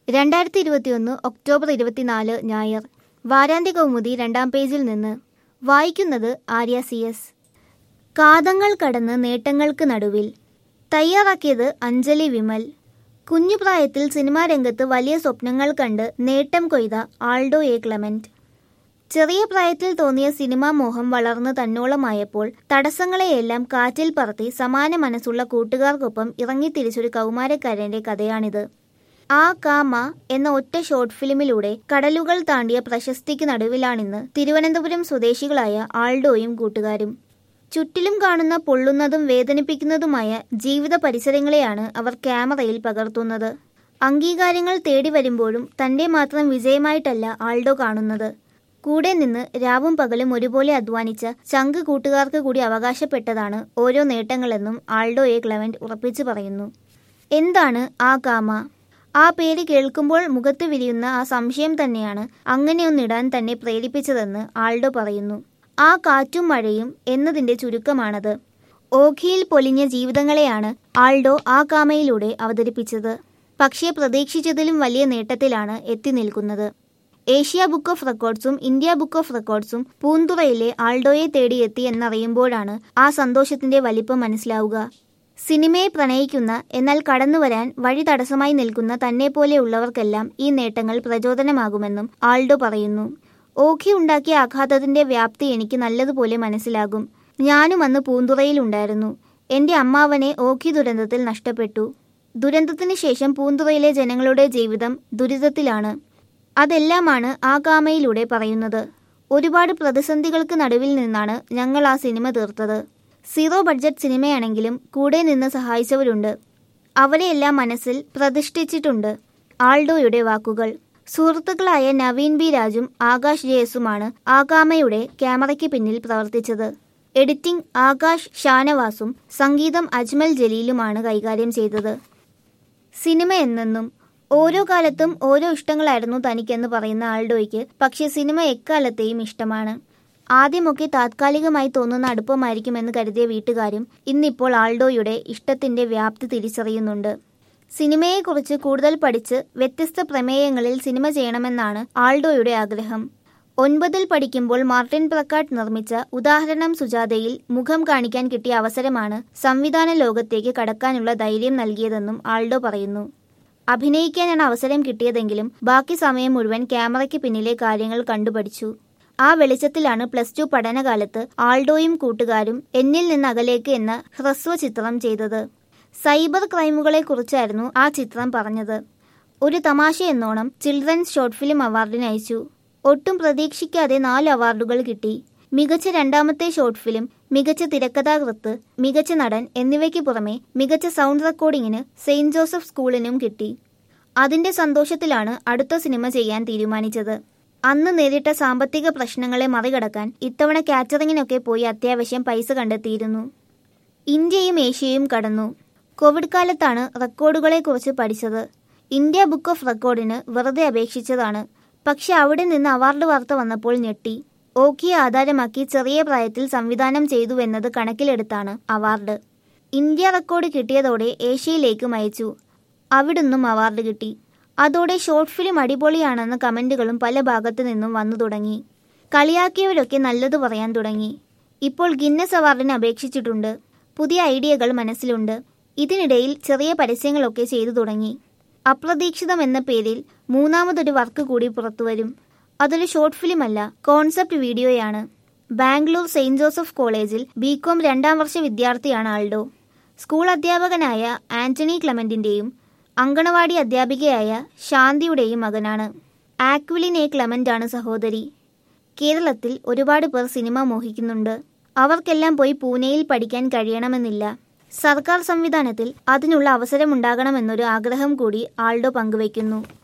രണ്ടായിരത്തി ഇരുപത്തിയൊന്ന് ഒക്ടോബർ ഇരുപത്തിനാല് ഞായർ വാരാന്ത്യ കൗമുദി രണ്ടാം പേജിൽ നിന്ന് വായിക്കുന്നത് ആര്യ സി എസ് കാതങ്ങൾ കടന്ന് നേട്ടങ്ങൾക്ക് നടുവിൽ തയ്യാറാക്കിയത് അഞ്ജലി വിമൽ കുഞ്ഞുപ്രായത്തിൽ സിനിമാ രംഗത്ത് വലിയ സ്വപ്നങ്ങൾ കണ്ട് നേട്ടം കൊയ്ത ആൾഡോ എ ക്ലമന്റ് ചെറിയ പ്രായത്തിൽ തോന്നിയ സിനിമാ മോഹം വളർന്ന് തന്നോളമായപ്പോൾ തടസ്സങ്ങളെയെല്ലാം കാറ്റിൽ പറത്തി സമാന മനസ്സുള്ള കൂട്ടുകാർക്കൊപ്പം ഇറങ്ങിത്തിരിച്ചൊരു കൗമാരക്കാരന്റെ കഥയാണിത് ആ കാമ എന്ന ഒറ്റ ഷോർട്ട് ഫിലിമിലൂടെ കടലുകൾ താണ്ടിയ പ്രശസ്തിക്ക് നടുവിലാണിന്ന് തിരുവനന്തപുരം സ്വദേശികളായ ആൾഡോയും കൂട്ടുകാരും ചുറ്റിലും കാണുന്ന പൊള്ളുന്നതും വേദനിപ്പിക്കുന്നതുമായ ജീവിത പരിസരങ്ങളെയാണ് അവർ ക്യാമറയിൽ പകർത്തുന്നത് അംഗീകാരങ്ങൾ തേടി വരുമ്പോഴും തന്റെ മാത്രം വിജയമായിട്ടല്ല ആൾഡോ കാണുന്നത് കൂടെ നിന്ന് രാവും പകലും ഒരുപോലെ അധ്വാനിച്ച ചങ്ക് കൂട്ടുകാർക്ക് കൂടി അവകാശപ്പെട്ടതാണ് ഓരോ നേട്ടങ്ങളെന്നും ആൾഡോ എ ക്ലവന്റ് ഉറപ്പിച്ചു പറയുന്നു എന്താണ് ആ കാമ ആ പേര് കേൾക്കുമ്പോൾ മുഖത്ത് വിരിയുന്ന ആ സംശയം തന്നെയാണ് അങ്ങനെയൊന്നിടാൻ തന്നെ പ്രേരിപ്പിച്ചതെന്ന് ആൾഡോ പറയുന്നു ആ കാറ്റും മഴയും എന്നതിന്റെ ചുരുക്കമാണത് ഓഖിയിൽ പൊലിഞ്ഞ ജീവിതങ്ങളെയാണ് ആൾഡോ ആ കാമയിലൂടെ അവതരിപ്പിച്ചത് പക്ഷേ പ്രതീക്ഷിച്ചതിലും വലിയ നേട്ടത്തിലാണ് എത്തി നിൽക്കുന്നത് ഏഷ്യ ബുക്ക് ഓഫ് റെക്കോർഡ്സും ഇന്ത്യ ബുക്ക് ഓഫ് റെക്കോർഡ്സും പൂന്തുറയിലെ ആൾഡോയെ തേടിയെത്തി എന്നറിയുമ്പോഴാണ് ആ സന്തോഷത്തിന്റെ വലിപ്പം മനസ്സിലാവുക സിനിമയെ പ്രണയിക്കുന്ന എന്നാൽ കടന്നുവരാൻ വഴി തടസ്സമായി നിൽക്കുന്ന തന്നെ പോലെയുള്ളവർക്കെല്ലാം ഈ നേട്ടങ്ങൾ പ്രചോദനമാകുമെന്നും ആൾഡോ പറയുന്നു ഓഖി ഉണ്ടാക്കിയ ആഘാതത്തിന്റെ വ്യാപ്തി എനിക്ക് നല്ലതുപോലെ മനസ്സിലാകും ഞാനും അന്ന് പൂന്തുറയിലുണ്ടായിരുന്നു എന്റെ അമ്മാവനെ ഓഖി ദുരന്തത്തിൽ നഷ്ടപ്പെട്ടു ദുരന്തത്തിന് ശേഷം പൂന്തുറയിലെ ജനങ്ങളുടെ ജീവിതം ദുരിതത്തിലാണ് അതെല്ലാമാണ് ആ കാമയിലൂടെ പറയുന്നത് ഒരുപാട് പ്രതിസന്ധികൾക്ക് നടുവിൽ നിന്നാണ് ഞങ്ങൾ ആ സിനിമ തീർത്തത് സീറോ ബഡ്ജറ്റ് സിനിമയാണെങ്കിലും കൂടെ നിന്ന് സഹായിച്ചവരുണ്ട് അവരെയെല്ലാം മനസ്സിൽ പ്രതിഷ്ഠിച്ചിട്ടുണ്ട് ആൾഡോയുടെ വാക്കുകൾ സുഹൃത്തുക്കളായ നവീൻ ബി രാജും ആകാശ് ജയസുമാണ് ആകാമയുടെ ക്യാമറയ്ക്ക് പിന്നിൽ പ്രവർത്തിച്ചത് എഡിറ്റിംഗ് ആകാശ് ഷാനവാസും സംഗീതം അജ്മൽ ജലീലുമാണ് കൈകാര്യം ചെയ്തത് സിനിമ എന്നെന്നും ഓരോ കാലത്തും ഓരോ ഇഷ്ടങ്ങളായിരുന്നു തനിക്കെന്ന് പറയുന്ന ആൾഡോയ്ക്ക് പക്ഷേ സിനിമ എക്കാലത്തെയും ഇഷ്ടമാണ് ആദ്യമൊക്കെ താത്കാലികമായി തോന്നുന്ന അടുപ്പമായിരിക്കുമെന്ന് കരുതിയ വീട്ടുകാരും ഇന്നിപ്പോൾ ആൾഡോയുടെ ഇഷ്ടത്തിന്റെ വ്യാപ്തി തിരിച്ചറിയുന്നുണ്ട് സിനിമയെക്കുറിച്ച് കൂടുതൽ പഠിച്ച് വ്യത്യസ്ത പ്രമേയങ്ങളിൽ സിനിമ ചെയ്യണമെന്നാണ് ആൾഡോയുടെ ആഗ്രഹം ഒൻപതിൽ പഠിക്കുമ്പോൾ മാർട്ടിൻ പ്രക്കാട്ട് നിർമ്മിച്ച ഉദാഹരണം സുജാതയിൽ മുഖം കാണിക്കാൻ കിട്ടിയ അവസരമാണ് സംവിധാന ലോകത്തേക്ക് കടക്കാനുള്ള ധൈര്യം നൽകിയതെന്നും ആൾഡോ പറയുന്നു അഭിനയിക്കാനാണ് അവസരം കിട്ടിയതെങ്കിലും ബാക്കി സമയം മുഴുവൻ ക്യാമറയ്ക്ക് പിന്നിലെ കാര്യങ്ങൾ കണ്ടുപഠിച്ചു ആ വെളിച്ചത്തിലാണ് പ്ലസ് ടു പഠനകാലത്ത് ആൾഡോയും കൂട്ടുകാരും എന്നിൽ നിന്ന് അകലേക്ക് എന്ന ഹ്രസ്വ ചിത്രം ചെയ്തത് സൈബർ ക്രൈമുകളെ കുറിച്ചായിരുന്നു ആ ചിത്രം പറഞ്ഞത് ഒരു തമാശ എന്നോണം ചിൽഡ്രൻസ് ഷോർട്ട് ഫിലിം അവാർഡിന് അയച്ചു ഒട്ടും പ്രതീക്ഷിക്കാതെ നാല് അവാർഡുകൾ കിട്ടി മികച്ച രണ്ടാമത്തെ ഷോർട്ട് ഫിലിം മികച്ച തിരക്കഥാകൃത്ത് മികച്ച നടൻ എന്നിവയ്ക്ക് പുറമെ മികച്ച സൗണ്ട് റെക്കോർഡിങ്ങിന് സെയിന്റ് ജോസഫ് സ്കൂളിനും കിട്ടി അതിന്റെ സന്തോഷത്തിലാണ് അടുത്ത സിനിമ ചെയ്യാൻ തീരുമാനിച്ചത് അന്ന് നേരിട്ട സാമ്പത്തിക പ്രശ്നങ്ങളെ മറികടക്കാൻ ഇത്തവണ കാറ്ററിങ്ങിനൊക്കെ പോയി അത്യാവശ്യം പൈസ കണ്ടെത്തിയിരുന്നു ഇന്ത്യയും ഏഷ്യയും കടന്നു കോവിഡ് കാലത്താണ് റെക്കോർഡുകളെക്കുറിച്ച് പഠിച്ചത് ഇന്ത്യ ബുക്ക് ഓഫ് റെക്കോർഡിന് വെറുതെ അപേക്ഷിച്ചതാണ് പക്ഷെ അവിടെ നിന്ന് അവാർഡ് വാർത്ത വന്നപ്പോൾ ഞെട്ടി ഓക്കിയെ ആധാരമാക്കി ചെറിയ പ്രായത്തിൽ സംവിധാനം ചെയ്തുവെന്നത് കണക്കിലെടുത്താണ് അവാർഡ് ഇന്ത്യ റെക്കോർഡ് കിട്ടിയതോടെ ഏഷ്യയിലേക്കും അയച്ചു അവിടുന്നും അവാർഡ് കിട്ടി അതോടെ ഷോർട്ട് ഫിലിം അടിപൊളിയാണെന്ന കമന്റുകളും പല ഭാഗത്തു നിന്നും വന്നു തുടങ്ങി കളിയാക്കിയവരൊക്കെ നല്ലത് പറയാൻ തുടങ്ങി ഇപ്പോൾ ഗിന്നസ് അവാർഡിന് അപേക്ഷിച്ചിട്ടുണ്ട് പുതിയ ഐഡിയകൾ മനസ്സിലുണ്ട് ഇതിനിടയിൽ ചെറിയ പരസ്യങ്ങളൊക്കെ ചെയ്തു തുടങ്ങി അപ്രതീക്ഷിതം എന്ന പേരിൽ മൂന്നാമതൊരു വർക്ക് കൂടി പുറത്തുവരും അതൊരു ഷോർട്ട് ഫിലിം അല്ല കോൺസെപ്റ്റ് വീഡിയോയാണ് ബാംഗ്ലൂർ സെയിന്റ് ജോസഫ് കോളേജിൽ ബികോം രണ്ടാം വർഷ വിദ്യാർത്ഥിയാണ് ആൾഡോ സ്കൂൾ അധ്യാപകനായ ആന്റണി ക്ലമന്റിന്റെയും അങ്കണവാടി അധ്യാപികയായ ശാന്തിയുടെയും മകനാണ് ആക്വിലിൻ എ ക്ലമന്റ് ആണ് സഹോദരി കേരളത്തിൽ ഒരുപാട് പേർ സിനിമ മോഹിക്കുന്നുണ്ട് അവർക്കെല്ലാം പോയി പൂനെയിൽ പഠിക്കാൻ കഴിയണമെന്നില്ല സർക്കാർ സംവിധാനത്തിൽ അതിനുള്ള അവസരമുണ്ടാകണമെന്നൊരു ആഗ്രഹം കൂടി ആൾഡോ പങ്കുവയ്ക്കുന്നു